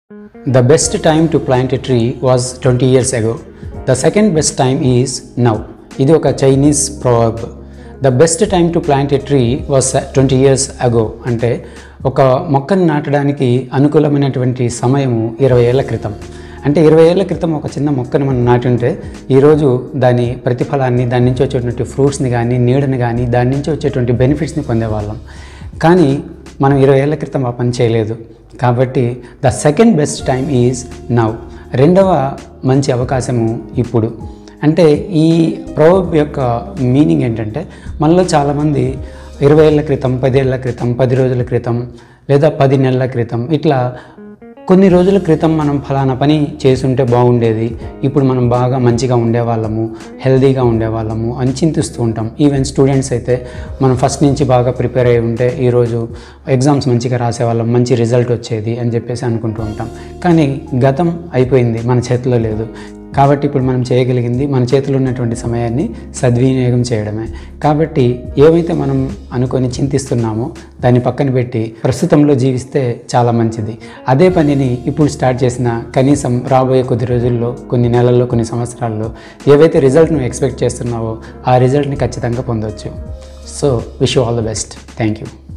The best time to plant a tree was 20 years ago. The second best time is now. ఇది ఒక Chinese proverb the best time to plant a tree was twenty years ago అంటే ఒక మొక్కను నాటడానికి అనుకూలమైనటువంటి సమయము ఇరవై ఏళ్ల క్రితం అంటే ఇరవై ఏళ్ల క్రితం ఒక చిన్న మొక్కను మనం నాటి ఉంటే ఈరోజు దాని ప్రతిఫలాన్ని దాని నుంచి వచ్చేటువంటి ఫ్రూట్స్ని కానీ నీడని కానీ దాని నుంచి వచ్చేటువంటి బెనిఫిట్స్ని పొందేవాళ్ళం కానీ మనం ఇరవై ఏళ్ల క్రితం ఆ పని చేయలేదు కాబట్టి the second best time is now రెండవ మంచి అవకాశము ఇప్పుడు అంటే ఈ ప్రోబ్ యొక్క మీనింగ్ ఏంటంటే మనలో చాలామంది ఇరవై ఏళ్ళ క్రితం పదేళ్ల క్రితం పది రోజుల క్రితం లేదా పది నెలల క్రితం ఇట్లా కొన్ని రోజుల క్రితం మనం ఫలానా పని చేసుంటే బాగుండేది ఇప్పుడు మనం బాగా మంచిగా ఉండేవాళ్ళము హెల్దీగా ఉండేవాళ్ళము అని చింతిస్తూ ఉంటాం ఈవెన్ స్టూడెంట్స్ అయితే మనం ఫస్ట్ నుంచి బాగా ప్రిపేర్ అయి ఉంటే ఈరోజు ఎగ్జామ్స్ మంచిగా రాసేవాళ్ళం మంచి రిజల్ట్ వచ్చేది అని చెప్పేసి అనుకుంటూ ఉంటాం కానీ గతం అయిపోయింది మన చేతిలో లేదు కాబట్టి ఇప్పుడు మనం చేయగలిగింది మన చేతిలో ఉన్నటువంటి సమయాన్ని సద్వినియోగం చేయడమే కాబట్టి ఏవైతే మనం అనుకొని చింతిస్తున్నామో దాన్ని పక్కన పెట్టి ప్రస్తుతంలో జీవిస్తే చాలా మంచిది అదే పనిని ఇప్పుడు స్టార్ట్ చేసిన కనీసం రాబోయే కొద్ది రోజుల్లో కొన్ని నెలల్లో కొన్ని సంవత్సరాల్లో ఏవైతే రిజల్ట్ నువ్వు ఎక్స్పెక్ట్ చేస్తున్నావో ఆ రిజల్ట్ని ఖచ్చితంగా పొందవచ్చు so wish all the best thank you